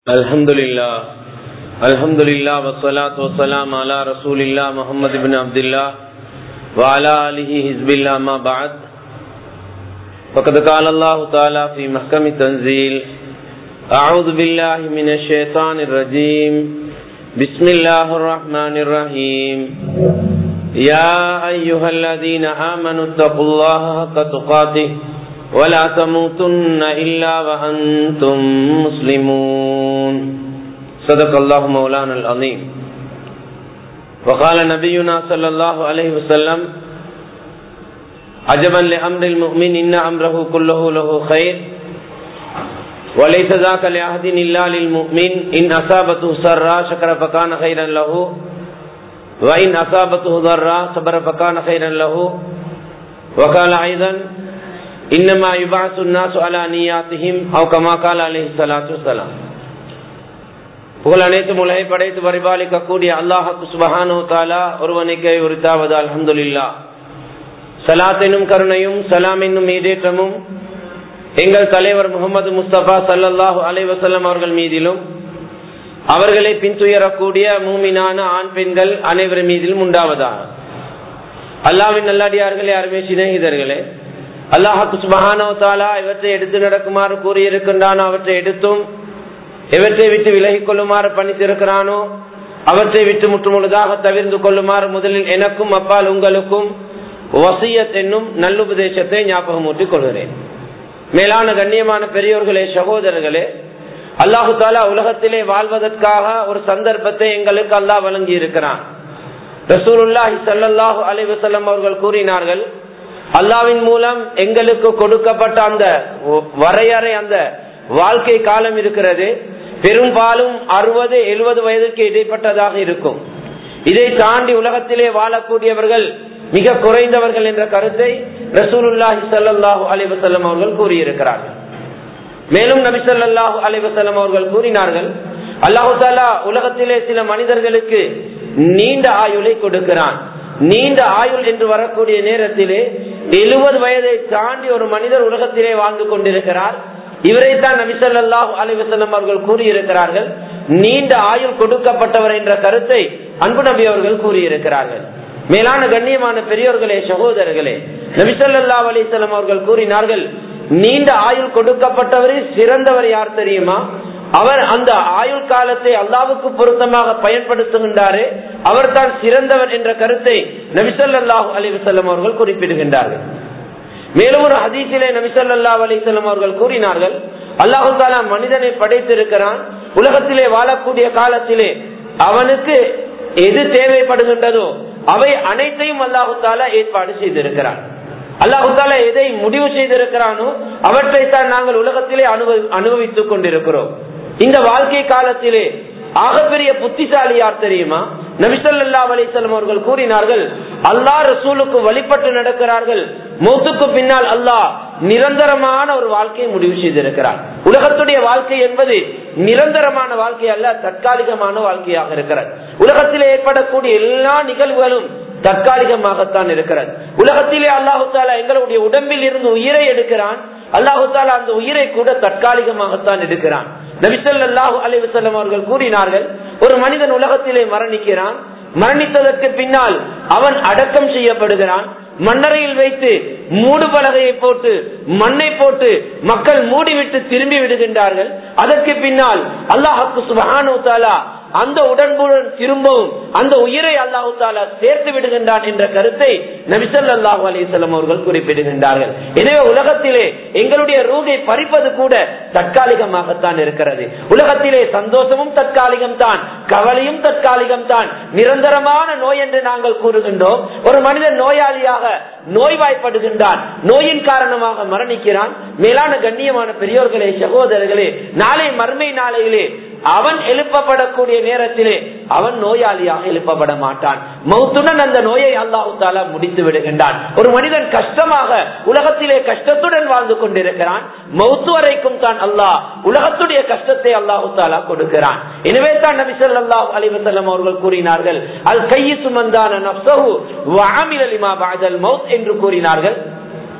الحمد لله الحمد لله والصلاة والسلام على رسول الله محمد بن عبد الله وعلى آله حزب الله ما بعد فقد قال الله تعالى في محكم تنزيل أعوذ بالله من الشيطان الرجيم بسم الله الرحمن الرحيم يا أيها الذين آمنوا اتقوا الله حق تقاته ولا تموتن إلا وأنتم مسلمون صدق الله مولانا العظيم وقال نبينا صلى الله عليه وسلم عجبا لأمر المؤمن إن أمره كله له خير وليس ذاك لأحد إلا للمؤمن إن أصابته سرا شكر فكان خيرا له وإن أصابته ضرا صبر فكان خيرا له وقال أيضا இன்னமா யுபாசு நாசு அலா நியாத்திஹிம் அவ் கமா கால அலி சலாத்து சலாம் புகழ் அனைத்து உலகை படைத்து பரிபாலிக்கக்கூடிய அல்லாஹு சுபஹானு தாலா ஒருவனுக்கே உரித்தாவது அலமதுல்லா சலாத் என்னும் கருணையும் சலாம் என்னும் ஈடேற்றமும் எங்கள் தலைவர் முகமது முஸ்தபா சல்லாஹூ அலை வசல்லம் அவர்கள் மீதிலும் அவர்களை பின்துயரக்கூடிய மூமினான ஆண் பெண்கள் அனைவர் மீதிலும் உண்டாவதாக அல்லாவின் நல்லடியார்களே அருமை சிநேகிதர்களே அல்லாஹு சுபஹானோ தாலா இவற்றை எடுத்து நடக்குமாறு கூறியிருக்கின்றானோ அவற்றை எடுத்தும் எவற்றை விட்டு விலகிக் கொள்ளுமாறு பணித்திருக்கிறானோ அவற்றை விட்டு முற்றுமுழுதாக தவிர்ந்து கொள்ளுமாறு முதலில் எனக்கும் அப்பால் உங்களுக்கும் வசியத் என்னும் நல்லுபதேசத்தை ஞாபகம் ஊட்டிக் கொள்கிறேன் மேலான கண்ணியமான பெரியோர்களே சகோதரர்களே அல்லாஹு தாலா உலகத்திலே வாழ்வதற்காக ஒரு சந்தர்ப்பத்தை எங்களுக்கு அல்லாஹ் வழங்கி இருக்கிறான் ரசூலுல்லாஹி சல்லாஹூ அலைவசல்லம் அவர்கள் கூறினார்கள் அல்லாவின் மூலம் எங்களுக்கு கொடுக்கப்பட்ட அந்த வரையறை அந்த வாழ்க்கை காலம் இருக்கிறது பெரும்பாலும் அறுபது எழுபது வயதுக்கு இடைப்பட்டதாக இருக்கும் இதை தாண்டி உலகத்திலே வாழக்கூடியவர்கள் மிக குறைந்தவர்கள் என்ற கருத்தை ரசூலுல்லாஹி சல்லாஹூ அலிவசல்லம் அவர்கள் கூறியிருக்கிறார்கள் மேலும் நபி சொல்லாஹு அலிவசல்லம் அவர்கள் கூறினார்கள் அல்லாஹு தாலா உலகத்திலே சில மனிதர்களுக்கு நீண்ட ஆயுளை கொடுக்கிறான் நீண்ட ஆயுள் என்று வரக்கூடிய நேரத்திலே எழுபது வயதை தாண்டி ஒரு மனிதர் உலகத்திலே வாழ்ந்து கொண்டிருக்கிறார் இவரைத்தான் நபிசல்லாஹு அலிவசல்லம் அவர்கள் கூறியிருக்கிறார்கள் நீண்ட ஆயுள் கொடுக்கப்பட்டவர் என்ற கருத்தை அன்பு நபி அவர்கள் கூறியிருக்கிறார்கள் மேலான கண்ணியமான பெரியோர்களே சகோதரர்களே நபிசல்லா அலிசல்லம் அவர்கள் கூறினார்கள் நீண்ட ஆயுள் கொடுக்கப்பட்டவரில் சிறந்தவர் யார் தெரியுமா அவர் அந்த ஆயுள் காலத்தை அல்லாவுக்கு பொருத்தமாக பயன்படுத்துகின்றாரே அவர் தான் சிறந்தவர் என்ற கருத்தை நபிசல்லாஹு அலிவசல்லம் அவர்கள் குறிப்பிடுகின்றார்கள் மேலும் ஒரு ஹதீசிலே நபிசல்லா அலிசல்லம் அவர்கள் கூறினார்கள் அல்லாஹு தாலா மனிதனை படைத்திருக்கிறான் உலகத்திலே வாழக்கூடிய காலத்திலே அவனுக்கு எது தேவைப்படுகின்றதோ அவை அனைத்தையும் அல்லாஹு தாலா ஏற்பாடு செய்திருக்கிறான் அல்லாஹு தாலா எதை முடிவு செய்திருக்கிறானோ அவற்றை தான் நாங்கள் உலகத்திலே அனுபவித்துக் கொண்டிருக்கிறோம் இந்த வாழ்க்கை காலத்திலே ஆகப்பெரிய புத்திசாலி யார் தெரியுமா நபிசல்லா அலிசல்லம் அவர்கள் கூறினார்கள் அல்லா ரசூலுக்கு வழிபட்டு நடக்கிறார்கள் மௌத்துக்கு பின்னால் அல்லாஹ் நிரந்தரமான ஒரு வாழ்க்கையை முடிவு செய்திருக்கிறார் உலகத்துடைய வாழ்க்கை என்பது நிரந்தரமான வாழ்க்கை அல்ல தற்காலிகமான வாழ்க்கையாக இருக்கிறது உலகத்தில் ஏற்படக்கூடிய எல்லா நிகழ்வுகளும் தற்காலிகமாகத்தான் இருக்கிறது உலகத்திலே அல்லாஹு தாலா எங்களுடைய உடம்பில் இருந்து உயிரை எடுக்கிறான் அல்லாஹு தாலா அந்த உயிரை கூட தற்காலிகமாகத்தான் எடுக்கிறான் நபிசல்லாஹு அலிவசல்லம் அவர்கள் கூறினார்கள் ஒரு மனிதன் உலகத்திலே மரணிக்கிறான் மரணித்ததற்கு பின்னால் அவன் அடக்கம் செய்யப்படுகிறான் மன்னரையில் வைத்து மூடு பலகையை போட்டு மண்ணை போட்டு மக்கள் மூடிவிட்டு திரும்பி விடுகின்றார்கள் அதற்கு பின்னால் அல்லாஹாக்கு சுபஹானு தாலா அந்த உடன்புடன் திரும்பவும் அந்த உயிரை அல்லாஹு தாலா சேர்த்து விடுகின்றான் என்ற கருத்தை நபிசல்லாஹு அலிசல்லம் அவர்கள் குறிப்பிடுகின்றார்கள் எனவே உலகத்திலே எங்களுடைய ரூகை பறிப்பது கூட தற்காலிகமாகத்தான் இருக்கிறது உலகத்திலே சந்தோஷமும் தற்காலிகம் தான் கவலையும் தற்காலிகம் தான் நிரந்தரமான நோய் என்று நாங்கள் கூறுகின்றோம் ஒரு மனிதன் நோயாளியாக நோய்வாய்ப்படுகின்றான் நோயின் காரணமாக மரணிக்கிறான் மேலான கண்ணியமான பெரியோர்களே சகோதரர்களே நாளை மறுமை நாளையிலே அவன் எழுப்பப்படக்கூடிய நேரத்திலே அவன் நோயாளியாக எழுப்பப்பட மாட்டான் மௌத்துடன் அந்த நோயை அல்லாஹு தாலா முடித்து விடுகின்றான் ஒரு மனிதன் கஷ்டமாக உலகத்திலே கஷ்டத்துடன் வாழ்ந்து கொண்டிருக்கிறான் மௌத்து வரைக்கும் தான் அல்லாஹ் உலகத்துடைய கஷ்டத்தை அல்லாஹு தாலா கொடுக்கிறான் எனவே தான் நபி சொல்லாஹு அலிவசல்லம் அவர்கள் கூறினார்கள் அல் கையி சுமந்தான நப்சஹு வாமில் அலிமா பாதல் மவுத் என்று கூறினார்கள்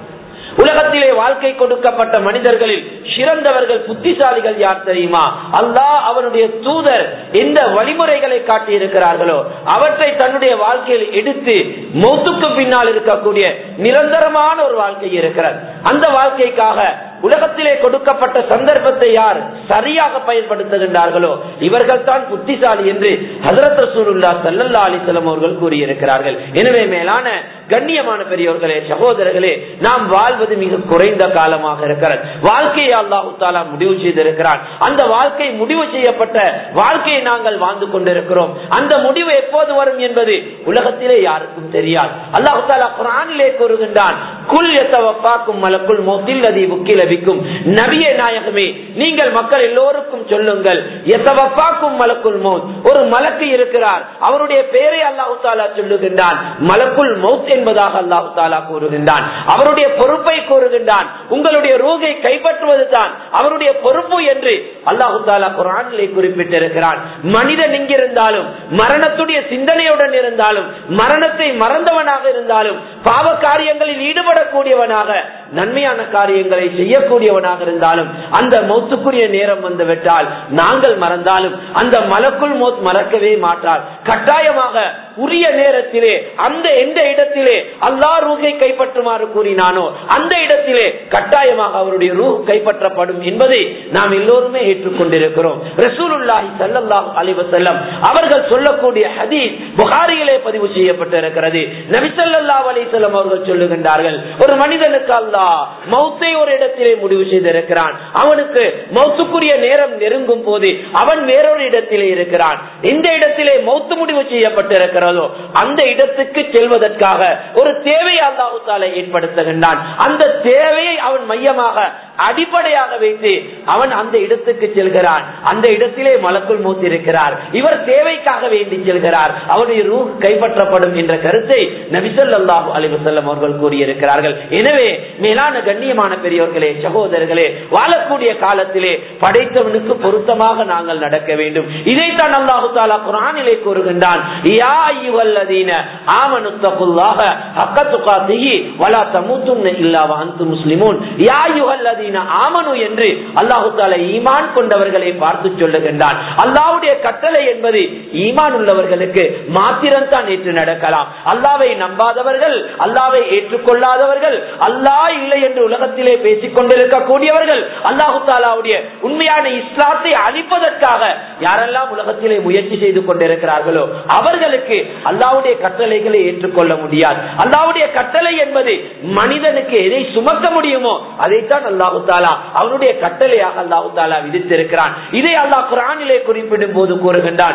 உலகத்திலே வாழ்க்கை கொடுக்கப்பட்ட மனிதர்களில் சிறந்தவர்கள் புத்திசாலிகள் யார் தெரியுமா அல்லாஹ் அவனுடைய தூதர் எந்த வழிமுறைகளை காட்டி இருக்கிறார்களோ அவற்றை தன்னுடைய வாழ்க்கையில் எடுத்து மௌத்துக்கு பின்னால் இருக்கக்கூடிய நிரந்தரமான ஒரு வாழ்க்கை இருக்கிறது அந்த வாழ்க்கைக்காக உலகத்திலே கொடுக்கப்பட்ட சந்தர்ப்பத்தை யார் சரியாக பயன்படுத்துகின்றார்களோ இவர்கள் தான் புத்திசாலி என்று ஹசரத் ரசூலுல்லா சல்லல்லா அலிசலம் அவர்கள் கூறியிருக்கிறார்கள் எனவே மேலான கண்ணியமான பெரியவர்களே சகோதரர்களே நாம் வாழ்வது மிக குறைந்த காலமாக இருக்கிறது வாழ்க்கையை அல்லாஹு தாலா முடிவு செய்திருக்கிறான் அந்த வாழ்க்கை முடிவு செய்யப்பட்ட வாழ்க்கையை நாங்கள் வாழ்ந்து கொண்டிருக்கிறோம் அந்த முடிவு எப்போது வரும் என்பது உலகத்திலே யாருக்கும் தெரியாது அல்லாஹு தாலா குரானிலே கூறுகின்றான் குல் எத்தவப்பாக்கும் மலக்குள் மொத்தில் அதி புக்கில் லபிக்கும் நபிய நாயகமே நீங்கள் மக்கள் எல்லோருக்கும் சொல்லுங்கள் எத்தவப்பாக்கும் மலக்குள் மௌத் ஒரு மலக்கு இருக்கிறார் அவருடைய பெயரை அல்லாஹு தாலா சொல்லுகின்றான் மலக்குள் மௌத் என்பதாக அல்லாஹு தாலா கூறுகின்றான் அவருடைய பொறுப்பை கூறுகின்றான் உங்களுடைய ரூகை கைப்பற்றுவது தான் அவருடைய பொறுப்பு என்று அல்லாஹு தாலா குரானிலே குறிப்பிட்டிருக்கிறான் மனிதன் இங்கிருந்தாலும் மரணத்துடைய சிந்தனையுடன் இருந்தாலும் மரணத்தை மறந்தவனாக இருந்தாலும் பாவ காரியங்களில் ஈடுபடக்கூடியவனாக நன்மையான காரியங்களை செய்யக்கூடியவனாக இருந்தாலும் அந்த மௌத்துக்குரிய நேரம் வந்து விட்டால் நாங்கள் மறந்தாலும் அந்த மலக்குள் மௌத் மறக்கவே மாட்டார் கட்டாயமாக உரிய நேரத்திலே அந்த எந்த இடத்திலே அல்லா ரூகை கைப்பற்றுமாறு கூறினானோ அந்த இடத்திலே கட்டாயமாக அவருடைய ரூ கைப்பற்றப்படும் என்பதை நாம் எல்லோருமே ஏற்றுக்கொண்டிருக்கிறோம் ரசூலுல்லாஹி சல்லாஹ் அலிவசல்லம் அவர்கள் சொல்லக்கூடிய ஹதீஸ் புகாரியிலே பதிவு செய்யப்பட்டிருக்கிறது நபிசல்லா அலிசல்லம் அவர்கள் சொல்லுகின்றார்கள் ஒரு மனிதனுக்கு அல்லா மௌத்தை ஒரு இடத்திலே முடிவு செய்திருக்கிறான் அவனுக்கு மௌத்துக்குரிய நேரம் நெருங்கும் போது அவன் வேறொரு இடத்திலே இருக்கிறான் எந்த இடத்திலே மௌத்து முடிவு செய்யப்பட்டிருக்கிறதோ அந்த இடத்துக்கு செல்வதற்காக ஒரு தேவையை அல்லாஹு தாலை ஏற்படுத்துகின்றான் அந்த தேவையை அவன் மையமாக அடிப்படையாக வைத்து அவன் அந்த இடத்துக்கு செல்கிறான் அந்த இடத்திலே மலக்குள் மூத்து இருக்கிறார் இவர் தேவைக்காக வேண்டி செல்கிறார் அவருடைய ரூ கைப்பற்றப்படும் என்ற கருத்தை நபிசல்லாஹு அலிவசல்லம் அவர்கள் கூறியிருக்கிறார்கள் எனவே மேலான கண்ணியமான பெரியவர்களே சகோதரர்களே வாழக்கூடிய காலத்திலே படைத்தவனுக்கு பொருத்தமாக நாங்கள் நடக்க வேண்டும் இதைத்தான் அல்லாஹு தாலா குரானிலே கூறுகின்றான் யா ஐயுவல்லதீன ஆமனுத்தகுல்லாஹ ஹக்கத்துகாத்திஹி வலா தமுத்துன்ன இல்லா வஅன்து முஸ்லிமூன் யா ஐயுவல்லதீன ஆமனு என்று அல்லாஹு தாலா ஈமான் கொண்டவர்களை பார்த்து சொல்லுகின்றான் அல்லாஹ்வுடைய கட்டளை என்பது ஈமான் உள்ளவர்களுக்கு மாத்திரம் தான் ஏற்று நடக்கலாம் அல்லாவை நம்பாதவர்கள் அல்லாவை ஏற்றுக்கொள்ளாதவர்கள் அல்லாஹ் இல்லை என்று உலகத்திலே பேசிக் கொண்டிருக்கக்கூடியவர்கள் அல்லாஹு தாலாவுடைய உண்மையான இஸ்லாத்தை அழிப்பதற்காக யாரெல்லாம் உலகத்திலே முயற்சி செய்து கொண்டிருக்கிறார்களோ அவர்களுக்கு அல்லாவுடைய கட்டளைகளை ஏற்றுக்கொள்ள முடியாது அல்லாவுடைய கட்டளை என்பது மனிதனுக்கு எதை சுமக்க முடியுமோ அதைத்தான் அல்லாஹு தாலா அவனுடைய கட்டளையாக அல்லாஹு தாலா விதித்திருக்கிறான் இதை அல்லாஹ் குரானிலே குறிப்பிடும் போது கூறுகின்றான்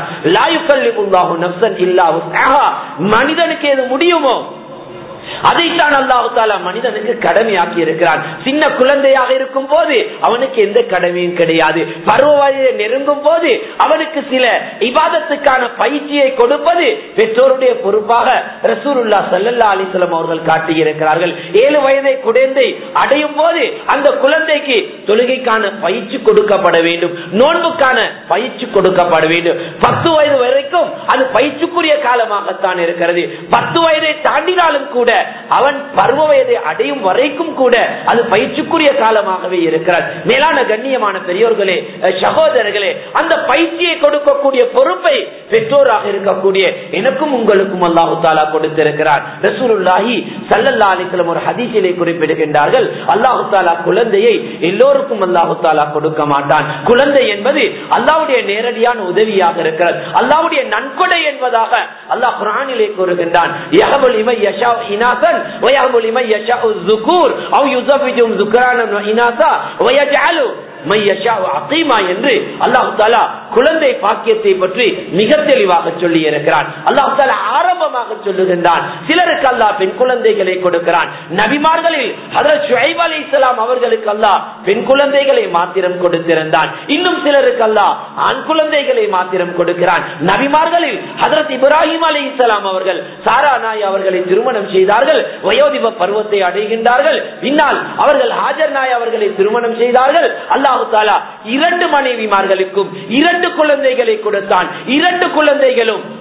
மனிதனுக்கு எது முடியுமோ அதைத்தான் அல்லாஹு தாலா மனிதனுக்கு கடமையாக்கி இருக்கிறான் சின்ன குழந்தையாக இருக்கும் போது அவனுக்கு எந்த கடமையும் கிடையாது பருவ வயதை நெருங்கும் போது அவனுக்கு சில இவாதத்துக்கான பயிற்சியை கொடுப்பது பெற்றோருடைய பொறுப்பாக ரசூருல்லா சல்லல்லா அலிசலம் அவர்கள் காட்டியிருக்கிறார்கள் ஏழு வயதை குழந்தை அடையும் போது அந்த குழந்தைக்கு தொழுகைக்கான பயிற்சி கொடுக்கப்பட வேண்டும் நோன்புக்கான பயிற்சி கொடுக்கப்பட வேண்டும் பத்து வயது வரைக்கும் அது பயிற்சிக்குரிய காலமாகத்தான் இருக்கிறது பத்து வயதை தாண்டினாலும் கூட அவன் பருவ வயதை அடையும் வரைக்கும் கூட அது பயிற்சிக்குரிய காலமாகவே இருக்கிறார் மேலான கண்ணியமான பெரியோர்களே சகோதரர்களே அந்த பயிற்சியை கொடுக்கக்கூடிய பொறுப்பை பெற்றோராக இருக்கக்கூடிய எனக்கும் உங்களுக்கும் அல்லாஹு தாலா கொடுத்திருக்கிறார் ரசூலுல்லாஹி சல்லல்லா அலிஸ்லம் ஒரு ஹதீசிலே குறிப்பிடுகின்றார்கள் அல்லாஹு தாலா குழந்தையை எல்லோருக்கும் அல்லாஹு தாலா கொடுக்க மாட்டான் குழந்தை என்பது அல்லாவுடைய நேரடியான உதவியாக இருக்கிறது அல்லாவுடைய நன்கொடை என்பதாக அல்லாஹ் குரானிலே கூறுகின்றான் إناثا ويهب لمن يشاء الذكور أو يزوجهم ذكرانا وإناثا ويجعل என்று அல்லாஹு தாலா குழந்தை பாக்கியத்தை பற்றி மிக தெளிவாக சொல்லி இருக்கிறான் அல்லாஹு தாலா ஆரம்பமாக சொல்லுகின்றான் சிலருக்கு அல்லாஹ் பெண் குழந்தைகளை கொடுக்கிறான் நபிமார்களில் ஷுஐப் அலி இஸ்லாம் அவர்களுக்கு அல்லாஹ் பெண் குழந்தைகளை மாத்திரம் கொடுத்திருந்தான் இன்னும் சிலருக்கு அல்லாஹ் ஆண் குழந்தைகளை மாத்திரம் கொடுக்கிறான் நபிமார்களில் ஹதரத் இப்ராஹிம் அலி இஸ்லாம் அவர்கள் சாரா நாய் அவர்களை திருமணம் செய்தார்கள் வயோதிப பருவத்தை அடைகின்றார்கள் பின்னால் அவர்கள் ஹாஜர் நாய் அவர்களை திருமணம் செய்தார்கள் அல்லாஹு தாலா இரண்டு மனைவிமார்களுக்கும் இரண்டு குழந்தைகளை கொடுத்தான் இரண்டு குழந்தைகளும்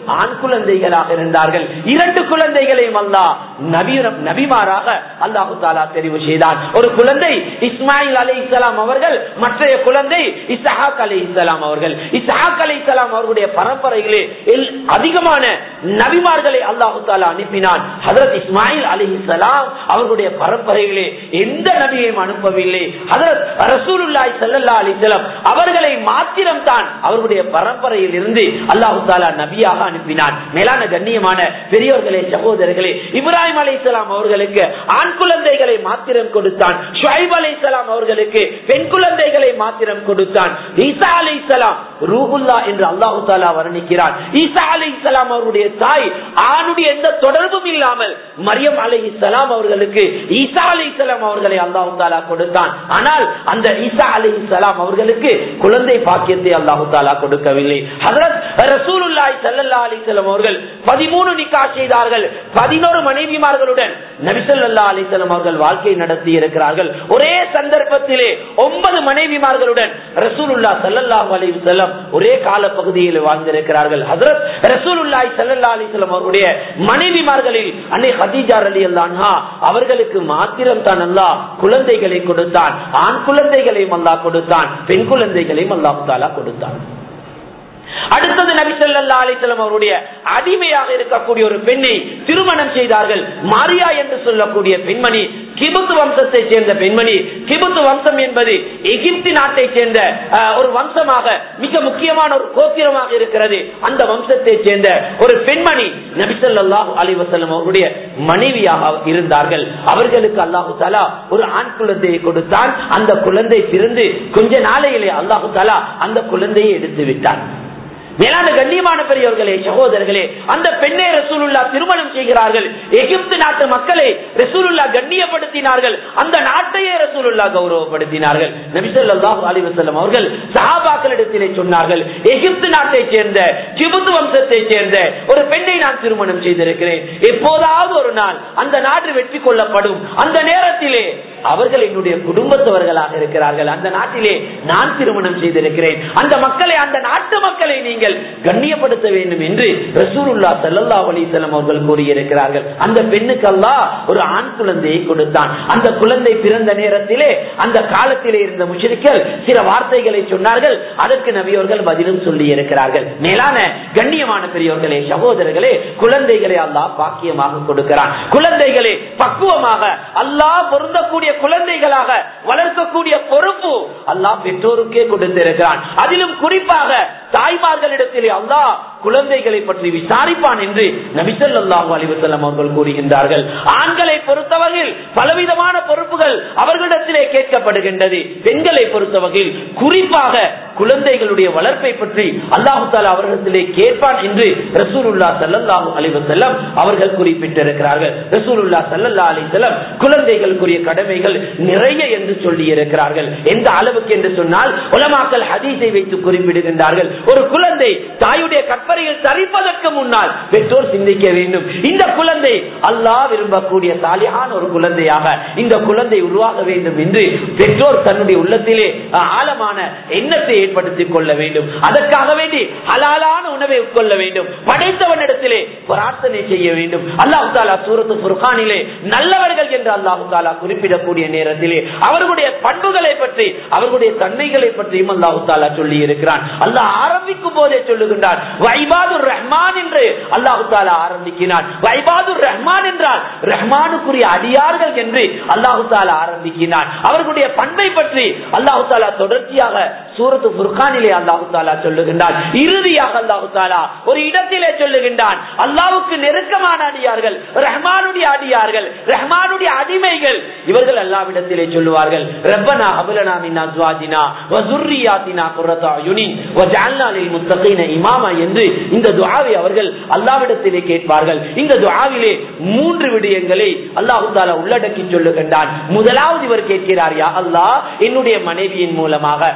ஆண் குழந்தைகளாக இருந்தார்கள் இரண்டு குழந்தைகளையும் அல்லா நபி நபிமாராக அல்லாஹு தாலா தெரிவு செய்தார் ஒரு குழந்தை இஸ்மாயில் அலி இஸ்லாம் அவர்கள் மற்றைய குழந்தை இசஹாக் அலி இஸ்லாம் அவர்கள் இசஹாக் அலி இஸ்லாம் அவர்களுடைய பரம்பரைகளே அதிகமான நபிமார்களை அல்லாஹு தாலா அனுப்பினான் ஹதரத் இஸ்மாயில் அலி இஸ்லாம் அவர்களுடைய பரம்பரைகளே எந்த நபியையும் அனுப்பவில்லை ஹதரத் ரசூலுல்லாய் சல்லா அலிசலம் அவர்களை மாத்திரம் தான் அவர்களுடைய பரம்பரையில் இருந்து அல்லாஹு தாலா நபியாக அனுப்பினான் மேலான கண்ணியமான பெரியோர்களே சகோதரர்களே இப்ராஹிம் அலி இஸ்லாம் அவர்களுக்கு ஆண் குழந்தைகளை மாத்திரம் கொடுத்தான் ஷுவைப் அலி இஸ்லாம் அவர்களுக்கு பெண் குழந்தைகளை மாத்திரம் கொடுத்தான் ஈசா அலி இஸ்லாம் ரூஹுல்லா என்று அல்லாஹு தாலா வர்ணிக்கிறான் ஈசா அலி இஸ்லாம் அவருடைய தாய் ஆணுடைய எந்த தொடர்பும் இல்லாமல் மரியம் அலி இஸ்லாம் அவர்களுக்கு ஈசா அலி இஸ்லாம் அவர்களை அல்லாஹு தாலா கொடுத்தான் ஆனால் அந்த ஈசா அலி இஸ்லாம் அவர்களுக்கு குழந்தை பாக்கியத்தை அல்லாஹு தாலா கொடுக்கவில்லை ஹதரத் ரசூலுல்லாய் சல்லல்லா அலிசல்லம் அவர்கள் பதிமூணு நிக்கா செய்தார்கள் பதினோரு மனைவிமார்களுடன் நபிசல்லா அலிசல்லம் அவர்கள் வாழ்க்கை நடத்தி இருக்கிறார்கள் ஒரே சந்தர்ப்பத்திலே ஒன்பது மனைவிமார்களுடன் ரசூலுல்லா சல்லல்லாஹு அலைஹி வஸல்லம் ஒரே கால பகுதியில் வாழ்ந்திருக்கிறார்கள் ஹஜரத் ரசூலுல்லாஹி ஸல்லல்லாஹு அலைஹி வஸல்லம் அவருடைய மனைவிமார்களில் அன்னை ஹதீஜா ரலியல்லாஹு அன்ஹா அவர்களுக்கு மாத்திரம் தான் அல்லாஹ் குழந்தைகளை கொடுத்தான் ஆண் குழந்தைகளையும் அல்லாஹ் கொடுத்தான் பெண் குழந்தைகளையும் அல்லாஹ் தாலா கொடுத்தான் அடுத்தது நபி சொல்லா அலிசலம் அவருடைய அடிமையாக இருக்கக்கூடிய ஒரு பெண்ணை திருமணம் செய்தார்கள் மாரியா என்று சொல்லக்கூடிய பெண்மணி கிபுத்து வம்சத்தை சேர்ந்த பெண்மணி கிபுத்து வம்சம் என்பது எகிப்து நாட்டை சேர்ந்த ஒரு வம்சமாக மிக முக்கியமான ஒரு கோத்திரமாக இருக்கிறது அந்த வம்சத்தை சேர்ந்த ஒரு பெண்மணி நபிசல்லாஹு அலி வசல்லம் அவருடைய மனைவியாக இருந்தார்கள் அவர்களுக்கு அல்லாஹு தாலா ஒரு ஆண் குழந்தையை கொடுத்தான் அந்த குழந்தை பிறந்து கொஞ்ச நாளையிலே அல்லாஹு தாலா அந்த குழந்தையை எடுத்து விட்டான் மேலான கண்ணியமான பெரியவர்களே சகோதரர்களே அந்த பெண்ணை ரசூலுல்லா திருமணம் செய்கிறார்கள் எகிப்து நாட்டு மக்களை ரசூலுல்லா கண்ணியப்படுத்தினார்கள் அந்த நாட்டையே ரசூலுல்லா கௌரவப்படுத்தினார்கள் நபிசல்லாஹு அலிவசல்லம் அவர்கள் சஹாபாக்களிடத்திலே சொன்னார்கள் எகிப்து நாட்டை சேர்ந்த கிபுத்து வம்சத்தை சேர்ந்த ஒரு பெண்ணை நான் திருமணம் செய்திருக்கிறேன் எப்போதாவது ஒரு நாள் அந்த நாடு வெற்றி கொள்ளப்படும் அந்த நேரத்திலே அவர்கள் என்னுடைய குடும்பத்தவர்களாக இருக்கிறார்கள் அந்த நாட்டிலே நான் திருமணம் செய்திருக்கிறேன் அந்த மக்களை அந்த நாட்டு மக்களை நீங்கள் கண்ணியப்படுத்த வேண்டும் என்று ரசூலுல்லா சல்லா அலிசல்லம் அவர்கள் கூறியிருக்கிறார்கள் அந்த பெண்ணுக்கு அல்லா ஒரு ஆண் குழந்தையை கொடுத்தான் அந்த குழந்தை பிறந்த நேரத்திலே அந்த காலத்திலே இருந்த முஷரிக்கள் சில வார்த்தைகளை சொன்னார்கள் அதற்கு நபியவர்கள் பதிலும் சொல்லி இருக்கிறார்கள் மேலான கண்ணியமான பெரியவர்களே சகோதரர்களே குழந்தைகளை அல்லாஹ் பாக்கியமாக கொடுக்கிறான் குழந்தைகளை பக்குவமாக அல்லாஹ் பொருந்தக்கூடிய குழந்தைகளாக வளர்க்கக்கூடிய பொறுப்பு அல்லாஹ் பெற்றோருக்கே கொடுத்திருக்கிறான் அதிலும் குறிப்பாக தாய்மார்களிடத்திலே அல்லாஹ் குழந்தைகளை பற்றி விசாரிப்பான் என்று நபிசல்லாஹு அலிவசல்லம் அவர்கள் கூறுகின்றார்கள் ஆண்களை பொறுத்தவகையில் பலவிதமான பொறுப்புகள் அவர்களிடத்திலே கேட்கப்படுகின்றது பெண்களை பொறுத்தவகையில் குறிப்பாக குழந்தைகளுடைய வளர்ப்பை பற்றி அல்லாஹு தாலா அவர்களிடத்திலே கேட்பான் என்று ரசூலுல்லா சல்லாஹூ அலிவசல்லம் அவர்கள் குறிப்பிட்டிருக்கிறார்கள் ரசூலுல்லா சல்லல்லா அலிசல்லம் குழந்தைகளுக்குரிய கடமைகள் நிறைய என்று சொல்லி இருக்கிறார்கள் எந்த அளவுக்கு என்று சொன்னால் உலமாக்கல் ஹதீஸை வைத்து குறிப்பிடுகின்றார்கள் ஒரு குழந்தை தாயுடைய கற்பனையில் தரிப்பதற்கு முன்னால் பெற்றோர் சிந்திக்க வேண்டும் இந்த குழந்தை அல்லாஹ் விரும்பக்கூடிய சாலியான ஒரு குழந்தையாக இந்த குழந்தை உருவாக வேண்டும் என்று பெற்றோர் தன்னுடைய உள்ளத்திலே ஆழமான எண்ணத்தை ஏற்படுத்திக் கொள்ள வேண்டும் அதற்காக வேண்டி ஹலாலான உணவை உட்கொள்ள வேண்டும் படைத்தவனிடத்திலே பிரார்த்தனை செய்ய வேண்டும் அல்லாஹு தாலா சூரத்து புர்கானிலே நல்லவர்கள் என்று அல்லாஹு தாலா குறிப்பிடக்கூடிய நேரத்திலே அவர்களுடைய பண்புகளை பற்றி அவர்களுடைய தன்மைகளை பற்றியும் அல்லாஹு தாலா சொல்லி இருக்கிறான் அல்லாஹ் ஆரம்பிக்கும் போதே சொல்லுகின்றான் வைபாதுர் ரஹ்மான் என்று அல்லாஹு தாலா ஆரம்பிக்கிறான் வைபாதுர் ரஹ்மான் என்றால் ரஹ்மானுக்குரிய அடியார்கள் என்று அல்லாஹு தாலா ஆரம்பிக்கிறான் அவர்களுடைய பண்பை பற்றி அல்லாஹு தாலா தொடர்ச்சியாக சூரத்து புர்கானிலே அல்லாஹு தாலா சொல்லுகின்றான் இறுதியாக அல்லாஹு தாலா ஒரு இடத்திலே சொல்லுகின்றான் அல்லாவுக்கு நெருக்கமான அடியார்கள் ரஹ்மானுடைய அடியார்கள் ரஹ்மானுடைய அடிமைகள் இவர்கள் அல்லாவிடத்திலே சொல்லுவார்கள் ரப்பனா அபலனா மின் அஸ்வாஜினா வசுர்ரியாத்தினா குர்ரதா யுனின் வஜஅல்னா லில் முத்தகீன இமாமா என்று இந்த துஆவை அவர்கள் அல்லாவிடத்திலே கேட்பார்கள் இந்த துஆவிலே மூன்று விடயங்களை அல்லாஹு தாலா உள்ளடக்கி சொல்லுகின்றான் முதலாவது இவர் கேட்கிறார் யா அல்லாஹ் என்னுடைய மனைவியின் மூலமாக மனைவி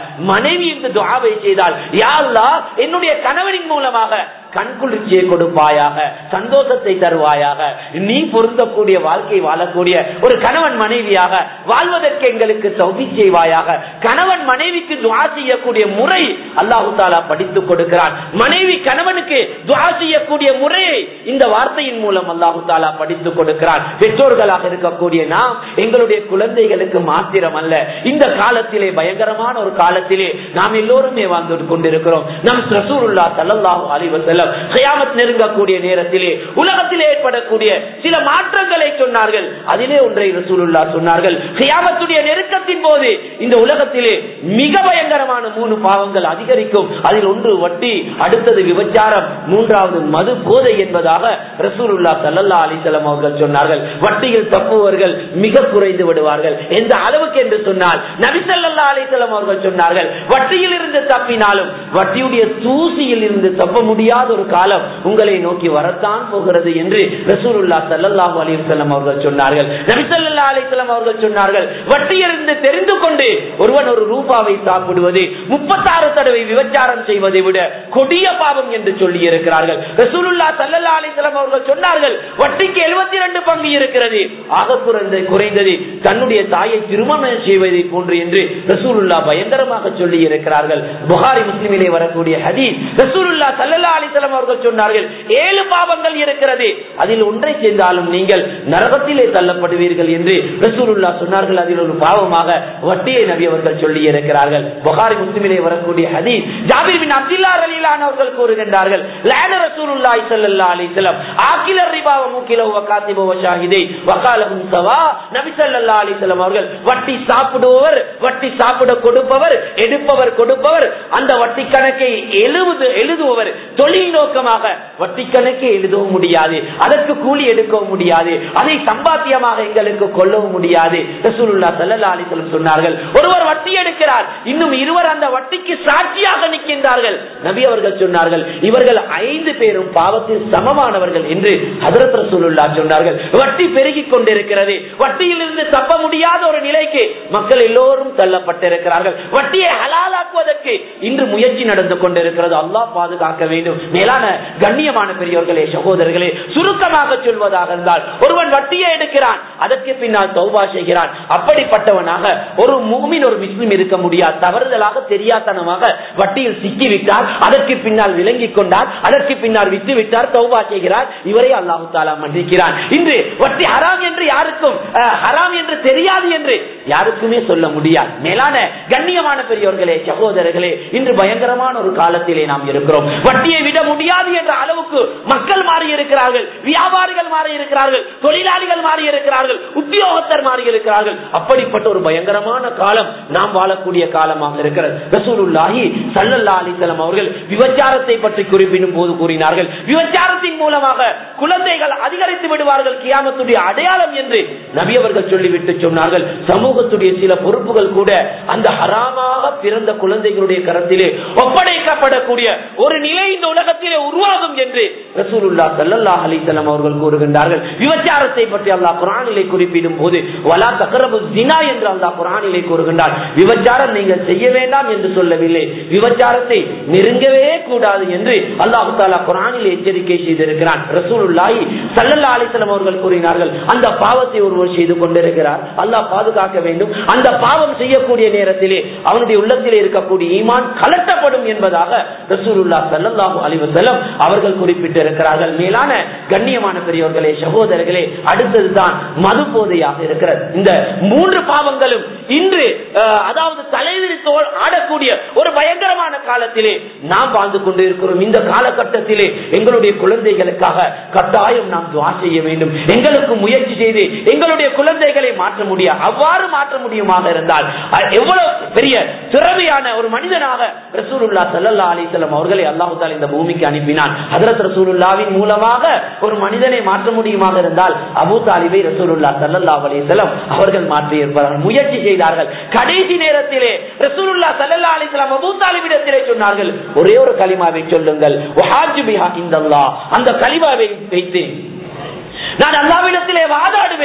மனைவி இந்த துவாவை செய்தால் யா அல்லாஹ் என்னுடைய கணவனின் மூலமாக கண்குளிர்ச்சியை கொடுப்பாயாக சந்தோஷத்தை தருவாயாக நீ பொருந்தக்கூடிய வாழ்க்கை வாழக்கூடிய ஒரு கணவன் மனைவியாக வாழ்வதற்கு எங்களுக்கு தௌபி செய்வாயாக கணவன் மனைவிக்கு துவா செய்யக்கூடிய முறை அல்லாஹு தாலா படித்துக் கொடுக்கிறான் மனைவி கணவனுக்கு துவா செய்யக்கூடிய முறையை இந்த வார்த்தையின் மூலம் அல்லாஹு தாலா படித்துக் கொடுக்கிறான் பெற்றோர்களாக இருக்கக்கூடிய நாம் எங்களுடைய குழந்தைகளுக்கு மாத்திரம் அல்ல இந்த காலத்திலே பயங்கரமான ஒரு காலத்திலே நாம் எல்லோருமே வாழ்ந்து கொண்டிருக்கிறோம் நம் ரசூலுல்லா சல்லல்லாஹு அலைஹி வஸல்லம் கியாமத் நெருங்கக்கூடிய நேரத்திலே உலகத்தில் ஏற்படக்கூடிய சில மாற்றங்களை சொன்னார்கள் அதிலே ஒன்றை ரசூலுல்லா சொன்னார்கள் கியாமத்துடைய நெருக்கத்தின் போது இந்த உலகத்திலே மிக பயங்கரமான மூணு பாவங்கள் அதிகரிக்கும் அதில் ஒன்று வட்டி அடுத்தது விபச்சாரம் மூன்றாவது மது போதை என்பதாக ரசூலுல்லா சல்லல்லா அலிசல்லாம் அவர்கள் சொன்னார்கள் வட்டியில் தப்புவர்கள் மிக குறைந்து விடுவார்கள் எந்த அளவுக்கு என்று சொன்னால் நபிசல்லா அலிசல்லாம் அவர்கள் சொன்னார்கள் வட்டியில் இருந்து தப்பினாலும் வட்டியுடைய தூசியில் இருந்து தப்ப முடியாத ஒரு காலம் உங்களை நோக்கி வரத்தான் போகிறது என்று ரசூலுல்லா சல்லல்லாஹு அலைஹி வஸல்லம் அவர்கள் சொன்னார்கள் நபி ஸல்லல்லாஹு அலைஹி வஸல்லம் அவர்கள் சொன்னார்கள் வட்டியிலிருந்து தெரிந்து கொண்டு ஒருவன் ஒரு ரூபாவை சாப்பிடுவது 36 தடவை விபச்சாரம் செய்வதை விட கொடிய பாவம் என்று சொல்லி இருக்கிறார்கள் ரசூலுல்லா சல்லல்லாஹு அலைஹி வஸல்லம் அவர்கள் சொன்னார்கள் வட்டிக்கு 72 பங்கு இருக்கிறது ஆக குறைந்த குறைந்தது தன்னுடைய தாயை திருமணம் செய்வதை போன்று என்று ரசூலுல்லா பயங்கரமாக சொல்லி இருக்கிறார்கள் புகாரி முஸ்லிமிலே வரக்கூடிய ஹதீஸ் ரசூலுல்லா சல்லல்லாஹு அலைஹி வஸல்லம் அவர்கள் சொன்னார்கள் ஏழு பாவங்கள் இருக்கிறது அதில் ஒன்றை செய்தாலும் நீங்கள் நரகத்திலே தள்ளப்படுவீர்கள் என்று ரசூலுல்லா சொன்னார்கள் அதில் ஒரு பாவமாக வட்டியை நபி அவர்கள் சொல்லி இருக்கிறார்கள் புகாரி முஸ்லிமிலே வரக்கூடிய ஹதீஸ் ஜாபிர் பின் அப்துல்லா ரலிலான் அவர்கள் கூறுகின்றார்கள் லான ரசூலுல்லாஹி ஸல்லல்லாஹு அலைஹி வஸல்லம் ஆகில ரிபாவ முகிலஹு வ காத்திபு வ ஷாஹிதை வ காலஹும் சவா நபி ஸல்லல்லாஹு அலைஹி வஸல்லம் அவர்கள் வட்டி சாப்பிடுபவர் வட்டி சாப்பிட கொடுப்பவர் எடுப்பவர் கொடுப்பவர் அந்த வட்டி கணக்கை எழுது எழுதுபவர் தொழில் நோக்கமாக வட்டி கணக்கை எழுதவும் முடியாது அதற்கு கூலி எடுக்கவும் முடியாது அதை சம்பாத்தியமாக எங்களுக்கு கொள்ளவும் முடியாது ரசூலுல்லா ஸல்லல்லாஹு அலைஹி வஸல்லம் சொன்னார்கள் ஒருவர் வட்டி எடுக்கிறார் இன்னும் இருவர் அந்த வட்டிக்கு சாட்சியாக நிற்கின்றார்கள் நபி அவர்கள் சொன்னார்கள் இவர்கள் ஐந்து பேரும் பாவத்தில் சமமானவர்கள் என்று ஹதரத் ரசூலுல்லா சொன்னார்கள் வட்டி பெருகிக் கொண்டிருக்கிறது வட்டியில் இருந்து தப்ப முடியாத ஒரு நிலைக்கு மக்கள் எல்லோரும் தள்ளப்பட்டிருக்கிறார்கள் வட்டியை ஹலாலாக்குவதற்கு இன்று முயற்சி நடந்து கொண்டிருக்கிறது அல்லாஹ் பாதுகாக்க வேண்டும் மேலான கண்ணியமான பெரியவர்களே சகோதரர்களே சுருக்கமாக சொல்வதாக இருந்தால் ஒருவன் வட்டியை எடுக்கிறான் அதற்கு பின்னால் தௌபா செய்கிறான் அப்படிப்பட்டவனாக ஒரு மூமின் ஒரு முஸ்லிம் இருக்க முடியாது தவறுதலாக தெரியாதனமாக வட்டியில் சிக்கிவிட்டார் அதற்கு பின்னால் விளங்கிக் கொண்டார் அதற்கு பின்னால் விட்டு விட்டார் தௌபா செய்கிறார் இவரை அல்லாஹு தாலா மன்னிக்கிறான் இன்று வட்டி ஹராம் என்று யாருக்கும் அஹ், ஹராம் என்று தெரியாது என்று யாருக்குமே சொல்ல முடியாது மேலான கண்ணியமான பெரியவர்களே சகோதரர்களே இன்று பயங்கரமான ஒரு காலத்திலே நாம் இருக்கிறோம் வட்டியை விட முடியாது என்ற அளவுக்கு மக்கள் மாறி இருக்கிறார்கள் வியாபாரிகள் மாறி இருக்கிறார்கள் தொழிலாளிகள் மாறி இருக்கிறார்கள் உத்தியோகத்தர் மாறி இருக்கிறார்கள் அப்படிப்பட்ட ஒரு பயங்கரமான காலம் நாம் வாழக்கூடிய காலமாக இருக்கிறது ரசூலுல்லாஹி சல்லல்லா அலிசலம் அவர்கள் விபச்சாரத்தை பற்றி குறிப்பிடும் போது கூறினார்கள் விபச்சாரத்தின் மூலமாக குழந்தைகள் அதிகரித்து விடுவார்கள் கியாமத்துடைய அடையாளம் என்று நபி அவர்கள் சொல்லிவிட்டு சொன்னார்கள் சமூகத்துடைய சில பொறுப்புகள் கூட அந்த ஹராமாக பிறந்த குழந்தைகளுடைய கரத்திலே ஒப்படைக்கப்படக்கூடிய ஒரு நிலை இந்த உலகத்திலே உருவாகும் என்று ரசூலுல்லா சல்லல்லாஹ் அலிசல்லாம் அவர்கள் கூறுகின்றார்கள் விபச்சாரத்தை பற்றி அல்லாஹ் குரானிலே குறிப்பிடும் போது வலா தகரபு ஜினா என்று அல்லாஹ் குரானிலே கூறுகின்றார் விபச்சாரம் நீங்கள் செய்ய வேண்டாம் என்று சொல்லவில்லை விபச்சாரத்தை நெருங்கவே கூடாது என்று அல்லாஹு தாலா குரானிலே எச்சரிக்கை செய்திருக்கிறான் ரசூலுல்லாஹி சல்லல்லா அலிசல்லாம் அவர்கள் கூறினார்கள் அந்த பாவத்தை ஒருவர் செய்து கொண்டிருக்கிறார் அல்லாஹ் பாதுகாக்க வேண்டும் அந்த பாவம் செய்யக்கூடிய நேரத்திலே அவனுடைய உள்ளத்திலே இருக்கக்கூடிய ஈமான் கலட்டப்படும் என்பதாக ரசூலுல்லா சல்லல்லாஹு அலைஹி வஸல்லம் அவர்கள் குறிப்பிட்டிருக்கிறார்கள் மேலான கண்ணியமான பெரியவர்களே சகோதரர்களே அடுத்ததுதான் மது போதையாக இருக்கிறது இந்த மூன்று பாவங்களும் இன்று அஹ், அதாவது தலைவிரித்தோல் ஆடக்கூடிய ஒரு பயங்கரமான காலத்திலே நாம் வாழ்ந்து கொண்டு இருக்கிறோம் இந்த காலகட்டத்திலே எங்களுடைய குழந்தைகளுக்காக கட்டாயம் நாம் துவா செய்ய வேண்டும் எங்களுக்கு முயற்சி செய்து எங்களுடைய குழந்தைகளை மாற்ற முடியாது அவ்வாறு மாற்ற முடியுமாக இருந்தால் அஹ், எவ்வளவு பெரிய திறமையான ஒரு மனிதனாக ரசூலுல்லா சல்லல்லா அலிசல்லம் அவர்களை அல்லாஹு தாலா இந்த பூமிக்கு அனுப்பினான் ஹதரத் ரசூலுல்லாவின் மூலமாக ஒரு மனிதனை மாற்ற முடியுமாக இருந்தால் அபு தாலிபை ரசூலுல்லா சல்லல்லா அலிசல்லம் அவர்கள் மாற்றி இருப்பார்கள் முயற்சி செய்தார்கள் கடைசி நேரத்திலே ரசூலுல்லா சல்லல்லா அலிசல்லாம் அபு தாலிபிடத்திலே சொன்னார்கள் ஒரே ஒரு கலிமாவை சொல்லுங்கள் வஹாஜு பிஹா இந்தல்லாஹ். அந்த கலிமாவை வைத்து நான் அல்லாவிடத்திலே வாதாடுவேன்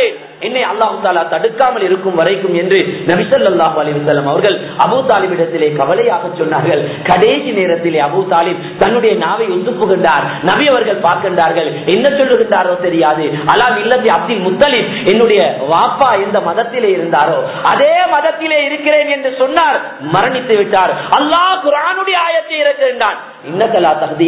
என்னை அல்லாஹு தாலா தடுக்காமல் இருக்கும் வரைக்கும் என்று நபிசல்லாஹு அலிவசல்லம் அவர்கள் அபு தாலிபிடத்திலே கவலையாக சொன்னார்கள் கடைசி நேரத்திலே அபு தாலிப் தன்னுடைய நாவை ஒத்துப்புகின்றார் நபி அவர்கள் பார்க்கின்றார்கள் என்ன சொல்லுகின்றாரோ தெரியாது அலா இல்லத்தி அப்துல் முத்தலிப் என்னுடைய வாப்பா எந்த மதத்திலே இருந்தாரோ அதே மதத்திலே இருக்கிறேன் என்று சொன்னார் மரணித்து விட்டார் அல்லாஹ் குரானுடைய ஆயத்தை இறக்கின்றான் இன்னக்கலா தகுதி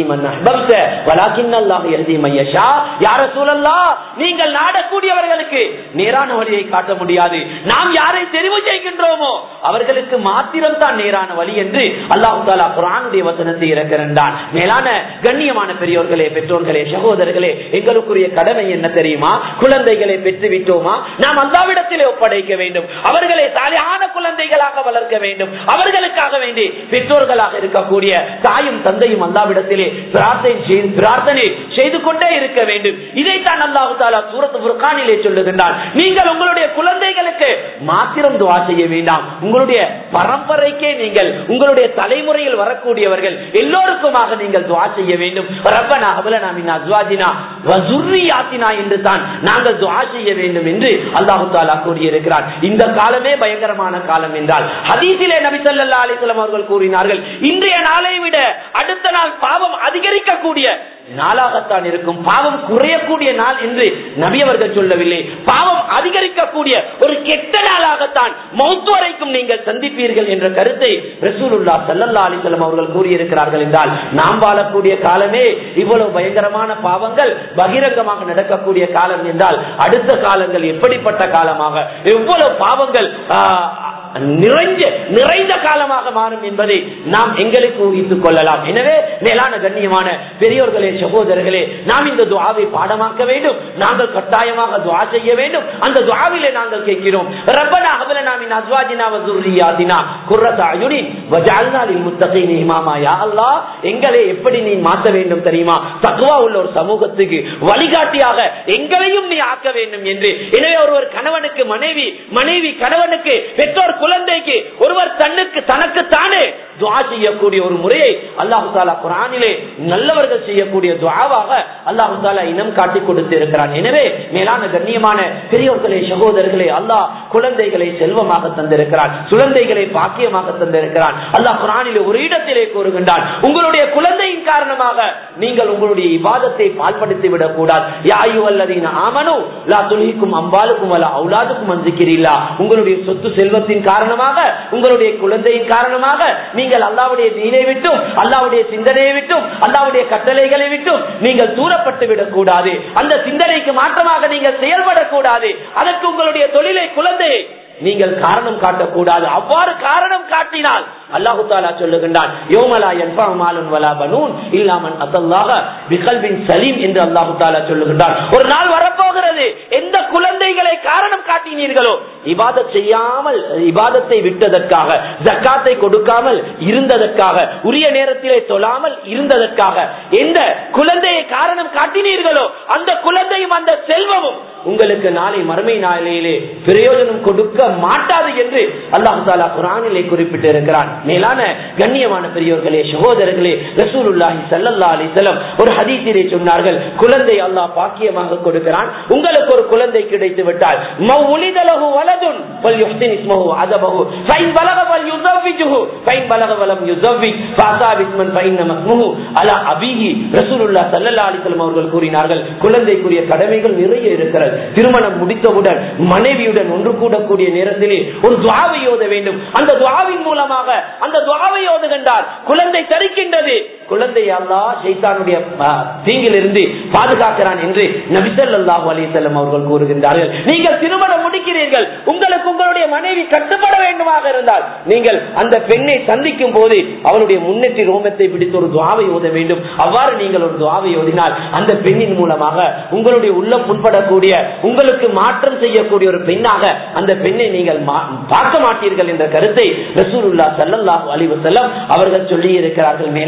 நீங்கள் நாடக்கூடியவர்களுக்கு நேரான வழியை காட்ட முடியாது நாம் யாரை தெரிவு செய்கின்றோமோ அவர்களுக்கு மாத்திரம் தான் நேரான வழி என்று அல்லாஹு தாலா குரானுடைய வசனத்தை இறக்கின்றான் மேலான கண்ணியமான பெரியோர்களே பெற்றோர்களே சகோதரர்களே எங்களுக்குரிய கடமை என்ன தெரியுமா குழந்தைகளை பெற்று விட்டோமா நாம் அல்லாவிடத்திலே ஒப்படைக்க வேண்டும் அவர்களை சாலையான குழந்தைகளாக வளர்க்க வேண்டும் அவர்களுக்காக வேண்டி பெற்றோர்களாக இருக்கக்கூடிய தாயும் தந்தையும் அல்லாவிடத்திலே பிரார்த்தனை செய்து பிரார்த்தனை செய்து கொண்டே இருக்க வேண்டும் இதைத்தான் அல்லாஹு தாலா சூரத்து புர்கானிலே சொல்லுகின்றான் நீங்கள் உங்களுடைய குழந்தைகளுக்கு மாத்திரம் துவா செய்ய வேண்டாம் உங்களுடைய பரம்பரைக்கே நீங்கள் உங்களுடைய தலைமுறையில் வரக்கூடியவர்கள் எல்லோருக்குமாக நீங்கள் துவா செய்ய வேண்டும் ரப்பனா அபலனா மின் அஸ்வாஜினா வசுர்ரியாத்தினா என்று தான் நாங்கள் துவா செய்ய வேண்டும் என்று அல்லாஹு தாலா கூறியிருக்கிறார் இந்த காலமே பயங்கரமான காலம் என்றால் ஹதீசிலே நபி ஸல்லல்லாஹு அலைஹி வஸல்லம் அவர்கள் கூறினார்கள் இன்றைய நாளை விட அடுத்த நாள் பாவம் அதிகரிக்கக்கூடிய நாளாகத்தான் இருக்கும் பாவம் குறையக்கூடிய நாள் என்று நபி அவர்கள் சொல்லவில்லை பாவம் அதிகரிக்கக்கூடிய ஒரு கெட்ட நாளாகத்தான் மௌத்து வரைக்கும் நீங்கள் சந்திப்பீர்கள் என்ற கருத்தை ரசூலுல்லா சல்லல்லா அலிசல்லம் அவர்கள் கூறியிருக்கிறார்கள் என்றால் நாம் வாழக்கூடிய காலமே இவ்வளவு பயங்கரமான பாவங்கள் பகிரங்கமாக நடக்கக்கூடிய காலம் என்றால் அடுத்த காலங்கள் எப்படிப்பட்ட காலமாக எவ்வளவு பாவங்கள் ஆஹ், நிறைஞ்ச நிறைந்த காலமாக மாறும் என்பதை நாம் எங்களுக்கு ஊகித்துக் கொள்ளலாம் எனவே மேலான கண்ணியமான பெரியோர்களே சகோதரர்களே நாம் இந்த துவாவை பாடமாக்க வேண்டும் நாங்கள் கட்டாயமாக துவா செய்ய வேண்டும் அந்த துவாவிலே நாங்கள் கேட்கிறோம் ரப்பனா ஹபலனா மின் அஸ்வாஜினா வ ذُرِّيَّاتِنَا قُرَّةَ أَعْيُنٍ وَجَعَلْنَا لِلْمُتَّقِينَ إِمَامًا யா அல்லாஹ் எங்களை எப்படி நீ மாற்ற வேண்டும் தெரியுமா தக்வா உள்ள ஒரு சமூகத்துக்கு வழிகாட்டியாக எங்களையும் நீ ஆக்க வேண்டும் என்று எனவே ஒருவர் கணவனுக்கு மனைவி மனைவி கணவனுக்கு பெற்றோர் குழந்தைக்கு ஒருவர் தன்னுக்கு தனக்கு தானே துவா செய்யக்கூடிய ஒரு முறையை அல்லாஹு தாலா குரானிலே நல்லவர்கள் செய்யக்கூடிய துவாவாக அல்லாஹு தாலா இனம் காட்டி கொடுத்து இருக்கிறான் எனவே மேலான கண்ணியமான பெரியோர்களே சகோதரர்களே அல்லாஹ் குழந்தைகளை செல்வமாக தந்திருக்கிறான் குழந்தைகளை பாக்கியமாக தந்திருக்கிறான் அல்லாஹ் குரானிலே ஒரு இடத்திலே கூறுகின்றான் உங்களுடைய குழந்தையின் காரணமாக நீங்கள் உங்களுடைய இபாதத்தை பால்படுத்தி விடக் கூடாது யாயு அல்லதீன ஆமனு லா துல்ஹிக்கும் அம்பாலுக்கும் அல்ல அவுலாதுக்கும் அஞ்சுக்கிறீர்களா உங்களுடைய சொத்து செல்வத்தின் காரணமாக உங்களுடைய குழந்தையின் காரணமாக நீங்கள் அல்லாவுடைய தீனை விட்டும் அல்லாவுடைய சிந்தனையை விட்டும் அல்லாவுடைய கட்டளைகளை விட்டும் நீங்கள் தூரப்பட்டு விடக்கூடாது அந்த சிந்தனைக்கு மாற்றமாக நீங்கள் செயல்படக்கூடாது அதற்கு உங்களுடைய தொழிலை குழந்தையை நீங்கள் காரணம் காட்டக்கூடாது அவ்வாறு காரணம் காட்டினால் அல்லாஹு தாலா சொல்லுகின்றான் யோமலா என்பாலும் வலா பனூன் இல்லாமன் அசல்லாக விகல்பின் சலீம் என்று அல்லாஹு தாலா சொல்லுகின்றான் ஒரு நாள் வரப்போகிறது எந்த குழந்தைகளை காரணம் காட்டினீர்களோ இபாதத் செய்யாமல் இபாதத்தை விட்டதற்காக ஜக்காத்தை கொடுக்காமல் இருந்ததற்காக உரிய நேரத்திலே தொழாமல் இருந்ததற்காக எந்த குழந்தையை காரணம் காட்டினீர்களோ அந்த குழந்தையும் அந்த செல்வமும் உங்களுக்கு நாளை மறுமை நாளையிலே பிரயோஜனம் கொடுக்க மாட்டாது என்று அல்லாஹு தாலா குரானிலே குறிப்பிட்டு இருக்கிறான் மேலான கண்ணியமான பெரியோர்களே சகோதரர்களே ரசூலுல்லாஹி ஸல்லல்லாஹு அலைஹி வஸல்லம் ஒரு ஹதீஸிலே சொன்னார்கள் குழந்தை அல்லாஹ் பாக்கியமாக கொடுக்கிறான் உங்களுக்கு ஒரு குழந்தை கிடைத்து விட்டால் மௌலிதலஹு வலதுன் ஃபல்யுஹ்சின் இஸ்மஹு அதபஹு ஃபைன் பலக ஃபல்யுஸவ்விஜுஹு ஃபைன் பலக வலம் யுஸவ்விஜ் ஃபஅஸாப் இஸ்மன் ஃபைன்ன மஸ்முஹு அலா அபீஹி ரசூலுல்லாஹ் ஸல்லல்லாஹு அலைஹி வஸல்லம் அவர்கள் கூறினார்கள் குழந்தைக்குரிய கடமைகள் நிறைய இருக்கிறது திருமணம் முடித்தவுடன் மனைவியுடன் ஒன்று கூடக்கூடிய நேரத்திலே ஒரு துவாவை ஓத வேண்டும் அந்த துவாவின் மூலமாக அந்த துவாவை ஓதுகின்றார் குழந்தை தரிக்கின்றது குழந்தை அல்லா சைத்தானுடைய தீங்கிலிருந்து பாதுகாக்கிறான் என்று நபிசல்லாஹு அலிசல்லம் அவர்கள் கூறுகின்றார்கள் நீங்கள் திருமணம் முடிக்கிறீர்கள் உங்களுக்கு உங்களுடைய மனைவி கட்டுப்பட வேண்டுமாக இருந்தால் நீங்கள் அந்த பெண்ணை சந்திக்கும் போது அவளுடைய முன்னேற்றி ரோமத்தை பிடித்து ஒரு துவாவை ஓத வேண்டும் அவ்வாறு நீங்கள் ஒரு துவாவை ஓதினால் அந்த பெண்ணின் மூலமாக உங்களுடைய உள்ளம் புண்படக்கூடிய உங்களுக்கு மாற்றம் செய்யக்கூடிய ஒரு பெண்ணாக அந்த பெண்ணை நீங்கள் பார்க்க மாட்டீர்கள் என்ற கருத்தை ரசூலுல்லா சல்லாஹூ அலி வசல்லம் அவர்கள் சொல்லி இருக்கிறார்கள் மேலான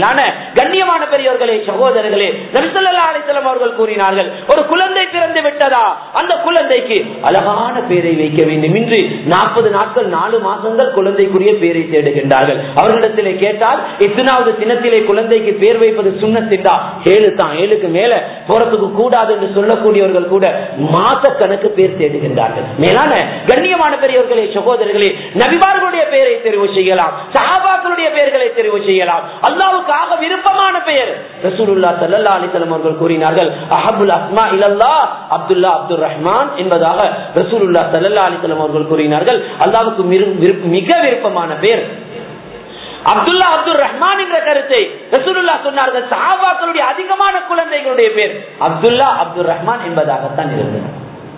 கண்ணியமான பெரியவர்களே சகோதரர்களே நபிசல்லா அலிசல்லாம் அவர்கள் கூறினார்கள் ஒரு குழந்தை பிறந்து விட்டதா அந்த குழந்தைக்கு அழகான பேரை வைக்க வேண்டும் இன்று நாற்பது நாட்கள் நாலு மாசங்கள் குழந்தைக்குரிய பேரை தேடுகின்றார்கள் அவர்களிடத்திலே கேட்டால் எத்தனாவது தினத்திலே குழந்தைக்கு பேர் வைப்பது சுண்ணத்திட்டா ஏழு தான் ஏழுக்கு மேல போறதுக்கு கூடாது என்று சொல்லக்கூடியவர்கள் கூட மாச கணக்கு பேர் தேடுகின்றார்கள் மேலான கண்ணியமான பெரியவர்களே சகோதரர்களே நபிமார்களுடைய பெயரை தெரிவு செய்யலாம் சஹாபாக்களுடைய பெயர்களை தெரிவு செய்யலாம் அல்லாவுக்காக விருப்பமான பெயர் ரசூலுல்லா சல்லா அலிசலம் அவர்கள் கூறினார்கள் அஹபுல் அஸ்மா இல்லல்லா அப்துல்லா அப்துல் ரஹ்மான் என்பதாக ரசூலுல்லா சல்லா அலிசலம் அவர்கள் கூறினார்கள் அல்லாவுக்கு மிக விருப்பமான பெயர் அப்துல்லா அப்துல் ரஹ்மான் என்ற கருத்தை ரசூலுல்லா சொன்னார்கள் சஹாபாக்களுடைய அதிகமான குழந்தைகளுடைய பேர் அப்துல்லா அப்துல் ரஹ்மான் என்பதாகத்தான் இருந்தது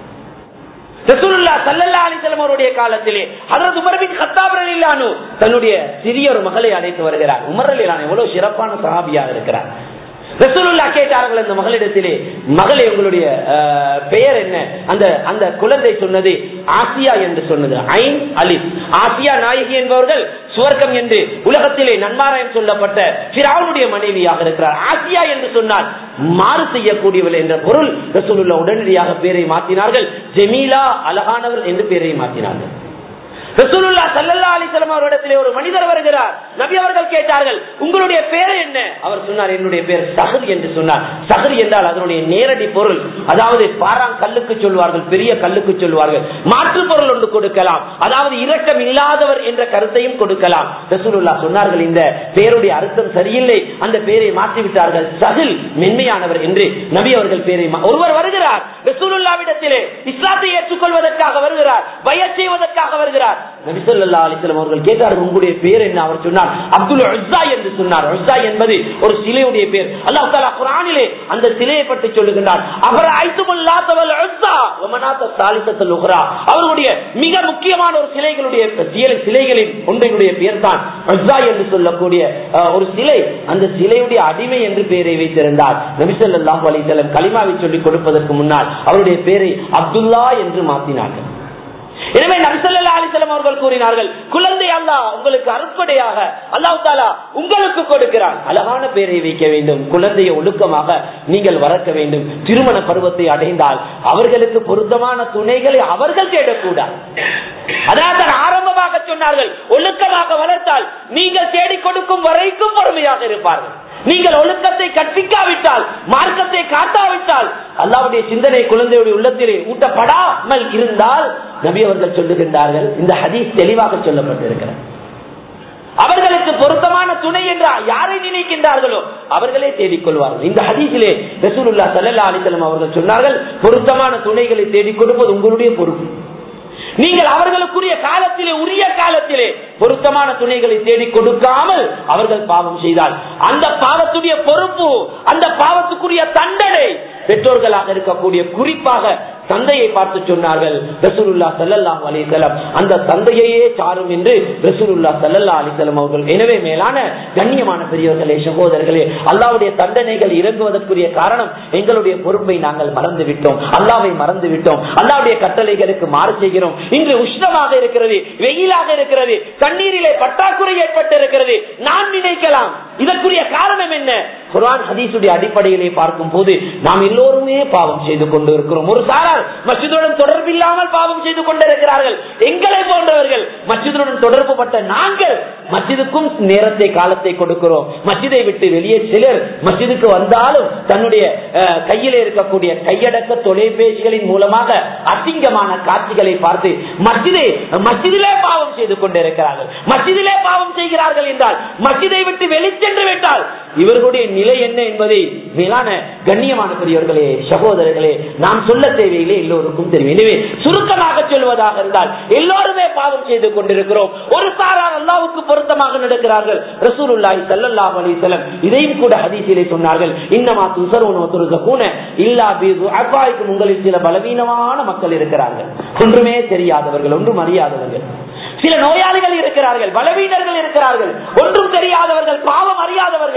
ரசூலுல்லா சல்லல்லா அலிசலம் அவருடைய காலத்திலே அதற்கு உமர்பின் கத்தாபரல் இல்லானு தன்னுடைய சிறிய ஒரு மகளை அழைத்து வருகிறார் உமரல் இல்லான எவ்வளவு சிறப்பான சஹாபியாக இருக்கிறார் ரசூலுல்லா கேட்டார்கள் அந்த மகளிடத்திலே மகளே உங்களுடைய பெயர் என்ன அந்த அந்த குழந்தை சொன்னது ஆசியா என்று சொன்னது ஐன் அலி ஆசியா நாயகி என்பவர்கள் சுவர்க்கம் என்று உலகத்திலே நன்மாராயம் சொல்லப்பட்ட பிராவுடைய மனைவியாக இருக்கிறார் ஆசியா என்று சொன்னால் மாறு செய்யக்கூடியவள் என்ற பொருள் ரசூலுல்லா உடனடியாக பேரை மாற்றினார்கள் ஜெமீலா அழகானவர் என்று பேரை மாற்றினார்கள் ரசூலுல்லா சல்லல்லா அலிசலம் அவரிடத்திலே ஒரு மனிதர் வருகிறார் நபி அவர்கள் கேட்டார்கள் உங்களுடைய பேர் என்ன அவர் சொன்னார் என்னுடைய பேர் சஹர் என்று சொன்னார் சஹர் என்றால் அதனுடைய நேரடி பொருள் அதாவது பாராங் கல்லுக்கு சொல்வார்கள் பெரிய கல்லுக்கு சொல்வார்கள் மாற்று பொருள் ஒன்று கொடுக்கலாம் அதாவது இரக்கம் இல்லாதவர் என்ற கருத்தையும் கொடுக்கலாம் ரசூலுல்லா சொன்னார்கள் இந்த பேருடைய அர்த்தம் சரியில்லை அந்த பேரை மாற்றிவிட்டார்கள் சஹில் மென்மையானவர் என்று நபி அவர்கள் பேரை ஒருவர் வருகிறார் ரசூலுல்லாவிடத்திலே இஸ்லாத்தை ஏற்றுக்கொள்வதற்காக வருகிறார் பய செய்வதற்காக வருகிறார் நபிசல்லா அலிஸ்லாம் அவர்கள் கேட்டார்கள் உங்களுடைய பேர் என்ன அவர் சொன்னார் அப்துல் உஸ்ஸா என்று சொன்னார் உஸ்ஸா என்பது ஒரு சிலையுடைய பேர் அல்லாஹ் தாலா குரானிலே அந்த சிலையை பற்றி சொல்லுகின்றார் அவர் ஐத்துமுல்லாத்தவல் உஸ்ஸா வமனாத்த சாலிசத்தல் உஹ்ரா அவர்களுடைய மிக முக்கியமான ஒரு சிலைகளுடைய சிலைகளின் ஒன்றினுடைய பேர் தான் உஸ்ஸா என்று சொல்லக்கூடிய ஒரு சிலை அந்த சிலையுடைய அடிமை என்று பெயரை வைத்திருந்தார் நபிசல்லாஹு அலிசல்லம் கலிமாவை சொல்லிக் கொடுப்பதற்கு முன்னால் அவருடைய பேரை அப்துல்லா என்று மாற்றினார்கள் எனவே நபிசல்லா அலிசல்லம் அவர்கள் கூறினார்கள் குழந்தை அல்லா உங்களுக்கு அறுப்படையாக அல்லாஹ் தாலா உங்களுக்கு கொடுக்கிறான் அழகான பேரை வைக்க வேண்டும் குழந்தையை ஒழுக்கமாக நீங்கள் வளர்க்க வேண்டும் திருமண பருவத்தை அடைந்தால் அவர்களுக்கு பொருத்தமான துணைகளை அவர்கள் தேடக்கூடாது அதான் ஆரம்பமாக சொன்னார்கள் ஒழுக்கமாக வளர்த்தால் நீங்கள் தேடிக் கொடுக்கும் வரைக்கும் பொறுமையாக இருப்பார்கள் நீங்கள் ஒழுக்கத்தை கற்பிக்காவிட்டால் மார்க்கத்தை காட்டாவிட்டால் அல்லாவுடைய சிந்தனை குழந்தையுடைய உள்ளத்திலே ஊட்டப்படாமல் இருந்தால் நபி அவர்கள் சொல்லுகின்றார்கள் இந்த ஹதீஸ் தெளிவாக சொல்லப்பட்டிருக்கிறார் அவர்களுக்கு பொருத்தமான துணை என்றால் யாரை நினைக்கின்றார்களோ அவர்களே தேடிக்கொள்வார்கள் இந்த ஹதீஸிலே ரசூலுல்லா சல்லா அலிசலம் அவர்கள் சொன்னார்கள் பொருத்தமான துணைகளை தேடிக் கொடுப்பது உங்களுடைய பொறுப்பு நீங்கள் அவர்களுக்குரிய காலத்திலே உரிய காலத்திலே பொருத்தமான துணைகளை தேடி கொடுக்காமல் அவர்கள் பாவம் செய்தால் அந்த பாவத்துடைய பொறுப்பு அந்த பாவத்துக்குரிய தண்டனை பெற்றோர்களாக இருக்கக்கூடிய குறிப்பாக தந்தையை பார்த்து சொன்னார்கள் ரசூலுல்லா சல்லல்லா அலிசலம் அந்த தந்தையே சாரும் என்று ரசூலுல்லா சல்லல்லா அலிசலம் அவர்கள் எனவே மேலான கண்ணியமான பெரியவர்களே சகோதரர்களே அல்லாவுடைய தண்டனைகள் இறங்குவதற்குரிய காரணம் எங்களுடைய பொறுப்பை நாங்கள் மறந்து விட்டோம் அல்லாவை மறந்து விட்டோம் அல்லாவுடைய கட்டளைகளுக்கு மாறு செய்கிறோம் இன்று உஷ்ணமாக இருக்கிறது வெயிலாக இருக்கிறது தண்ணீரிலே பற்றாக்குறை ஏற்பட்டு இருக்கிறது நான் நினைக்கலாம் இதற்குரிய காரணம் என்ன குரான் ஹதீசுடைய அடிப்படையிலே பார்க்கும் போது நாம் எல்லோருமே பாவம் செய்து கொண்டு இருக்கிறோம் ஒரு சாரார் மசிதுடன் தொடர்பு இல்லாமல் பாவம் செய்து கொண்டிருக்கிறார்கள் எங்களை போன்றவர்கள் மசிதுடன் தொடர்பு பட்ட நாங்கள் மசிதுக்கும் நேரத்தை காலத்தை கொடுக்கிறோம் மசிதை விட்டு வெளியே சிலர் மசிதுக்கு வந்தாலும் தன்னுடைய கையிலே இருக்கக்கூடிய கையடக்க தொலைபேசிகளின் மூலமாக அசிங்கமான காட்சிகளை பார்த்து மசிதை மசிதிலே பாவம் செய்து கொண்டிருக்கிறார்கள் மசிதிலே பாவம் செய்கிறார்கள் என்றால் மசிதை விட்டு வெளிச்சென்று விட்டால் இவர்களுடைய நிலை என்ன என்பதை மேலான கண்ணியமான பெரியவர்களே சகோதரர்களே நாம் சொல்ல தேவையில்லை எல்லோருக்கும் தெரியும் எனவே சுருக்கமாக சொல்வதாக இருந்தால் எல்லோருமே பாவம் செய்து கொண்டிருக்கிறோம் ஒரு சாரார் அல்லாவுக்கு பொருத்தமாக நடக்கிறார்கள் ரசூலுல்லாஹி ஸல்லல்லாஹு அலைஹி வஸல்லம் இதையும் கூட ஹதீஸிலே சொன்னார்கள் இன்னமா துசருன துருசகுன இல்லா பி துஅஃபாய்க்கும் உங்களில் சில பலவீனமான மக்கள் இருக்கிறார்கள் ஒன்றுமே தெரியாதவர்கள் ஒன்றும் அறியாதவர்கள் சில நோயாளிகள் இருக்கிறார்கள் பலவீனர்கள் இருக்கிறார்கள் ஒன்றும் தெரியாதவர்கள் பாவம் அறியாதவர்கள்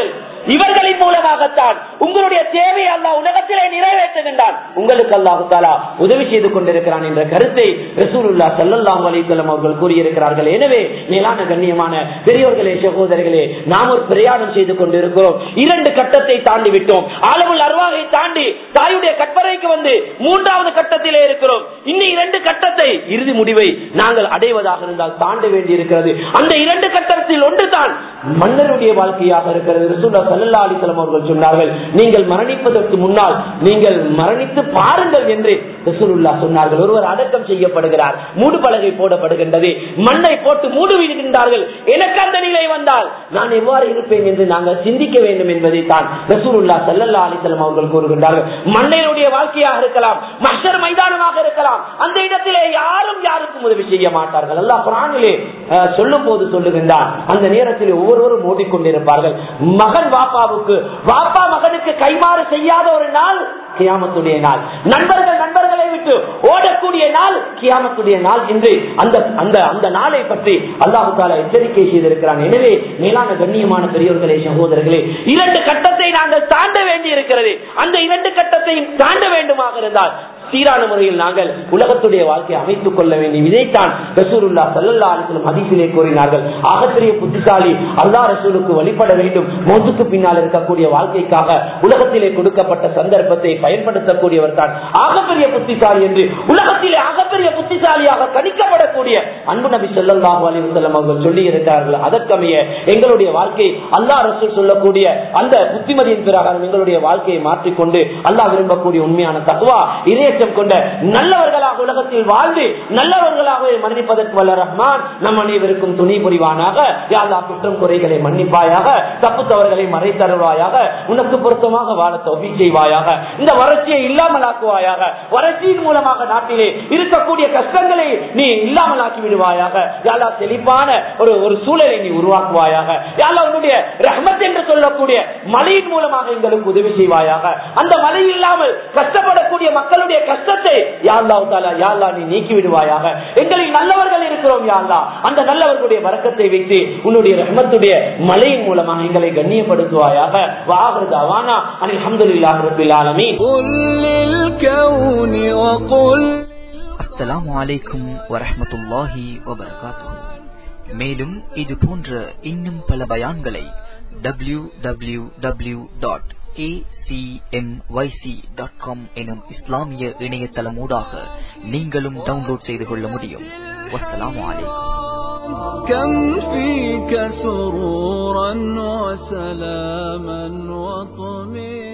இவர்களின் மூலமாகத்தான் உங்களுடைய தேவை அல்லாஹ் உலகத்திலே நிறைவேற்றுகின்றான் உங்களுக்கு அல்லாஹு தாலா உதவி செய்து கொண்டிருக்கிறான் என்ற கருத்தை ரசூலுல்லா சல்லல்லாஹு அலைஹி வஸல்லம் அவர்கள் கூறியிருக்கிறார்கள் எனவே மேலான கண்ணியமான பெரியோர்களே சகோதரர்களே நாம் ஒரு பிரயாணம் செய்து கொண்டிருக்கிறோம் இரண்டு கட்டத்தை தாண்டி விட்டோம் ஆலமுல் அருவாகை தாண்டி தாயுடைய கற்பறைக்கு வந்து மூன்றாவது கட்டத்திலே இருக்கிறோம் இன்னும் இரண்டு கட்டத்தை இறுதி முடிவை நாங்கள் அடைவதாக இருந்தால் தாண்ட வேண்டி இருக்கிறது அந்த இரண்டு கட்டத்தில் ஒன்று தான் மன்னருடைய வாழ்க்கையாக இருக்கிறது ரசூல்லா சல்லா அலிசலம் அவர்கள் சொன்னார்கள் நீங்கள் மரணிப்பதற்கு முன்னால் நீங்கள் மரணித்து பாருங்கள் என்று ரசூலுல்லா சொன்னார்கள் ஒருவர் அடக்கம் செய்யப்படுகிறார் மூடு பலகை போடப்படுகின்றது மண்ணை போட்டு மூடு விடுகின்றார்கள் எனக்கு அந்த நிலை வந்தால் நான் எவ்வாறு இருப்பேன் என்று நாங்கள் சிந்திக்க வேண்டும் என்பதை தான் ரசூலுல்லா சல்லல்லா அலிசலம் அவர்கள் கூறுகின்றார்கள் மண்ணினுடைய வாழ்க்கையாக இருக்கலாம் மஷர் மைதானமாக இருக்கலாம் அந்த இடத்திலே யாரும் யாருக்கும் உதவி செய்ய மாட்டார்கள் அல்லா குரானிலே அஹ், சொல்லும் போது சொல்லுகின்றார் அந்த நேரத்தில் ஒவ்வொருவரும் ஓடிக்கொண்டிருப்பார்கள் மகன் வாப்பாவுக்கு வாப்பா மகனுக்கு கைமாறு செய்யாத ஒரு நாள் கியாமத்துடைய நாள் நண்பர்கள் நண்பர்களை விட்டு ஓடக்கூடிய நாள் கியாமத்துடைய நாள் என்று அந்த அந்த அந்த நாளை பற்றி அல்லாஹு தாலா எச்சரிக்கை செய்திருக்கிறான் எனவே மேலான கண்ணியமான பெரியோர்களே சகோதரர்களே இரண்டு கட்டத்தை நாங்கள் தாண்ட வேண்டி இருக்கிறது அந்த இரண்டு கட்டத்தையும் தாண்ட வேண்டுமாக இருந்தால் சீரான முறையில் நாங்கள் உலகத்துடைய வாழ்க்கையை அமைத்துக் கொள்ள வேண்டும் இதைத்தான் ரசூலுல்லா சல்லல்லா அலிஸ்லம் ஹதீஸிலே கூறினார்கள் ஆகப்பெரிய புத்திசாலி அல்லா ரசூலுக்கு வழிபட வேண்டும் மோசுக்கு பின்னால் இருக்கக்கூடிய வாழ்க்கைக்காக உலகத்திலே கொடுக்கப்பட்ட சந்தர்ப்பத்தை பயன்படுத்தக்கூடியவர் தான் ஆகப்பெரிய புத்திசாலி என்று உலகத்திலே ஆகப்பெரிய புத்திசாலியாக கணிக்கப்படக்கூடிய அன்பு நபி ஸல்லல்லாஹு அலைஹி வஸல்லம் அவர்கள் சொல்லி இருக்கிறார்கள் அதற்கமைய எங்களுடைய வாழ்க்கை அல்லாஹ் ரசூல் சொல்லக்கூடிய அந்த புத்திமதியின் பிரகாரம் எங்களுடைய வாழ்க்கையை மாற்றிக்கொண்டு அல்லாஹ் விரும்பக்கூடிய உண்மையான தத்துவா இதயச்சம் கொண்ட நல்லவர்களாக உலகத்தில் வாழ்ந்து நல்லவர்களாகவே மன்னிப்பதற்கு வல்ல ரஹ்மான் நம் அனைவருக்கும் துணை புரிவானாக யாழ்லா குற்றம் குறைகளை மன்னிப்பாயாக தப்பு தவறுகளை மறைத்தருவாயாக உனக்கு பொருத்தமாக வாழ தொகை செய்வாயாக இந்த வறட்சியை இல்லாமலாக்குவாயாக வறட்சியின் மூலமாக நாட்டிலே இருக்கக்கூடிய கஷ்டங்களை நீ இல்லாமலாக்கி விடுவாயாக யாழா செழிப்பான ஒரு ஒரு சூழலை நீ உருவாக்குவாயாக யாழா உன்னுடைய ரஹ்மத் என்று சொல்லக்கூடிய மழையின் மூலமாக எங்களுக்கு உதவி செய்வாயாக அந்த மழை இல்லாமல் கஷ்டப்படக்கூடிய மக்களுடைய கஷ்டத்தை யாழ்லா தாலா யாழ்லா நீ நீக்கி விடுவாயாக எங்களில் நல்லவர்கள் இருக்கிறோம் யாழ்லா அந்த நல்லவர்களுடைய வரக்கத்தை வைத்து உன்னுடைய ரஹ்மத்துடைய மழையின் மூலமாக எங்களை கண்ணியப்படுத்துவாயாக வாகிறது அவானா அனில் அஹமதுல்லாஹ் ரபில் ஆலமீன் قل للكون وقل அஸ்ஸலாமு அலைக்கும் வரஹ்மத்துல்லாஹி வபரகாத்துஹு மேலும் இது போன்ற இன்னும் பல பயான்களை W W W dot dot com எனும் இஸ்லாமிய இணையதளமூடாக நீங்களும் டவுன்லோட் செய்து கொள்ள முடியும் வஸ்ஸலாமு அலைக்கும் كم فيك سرورا وسلاما وطمئنا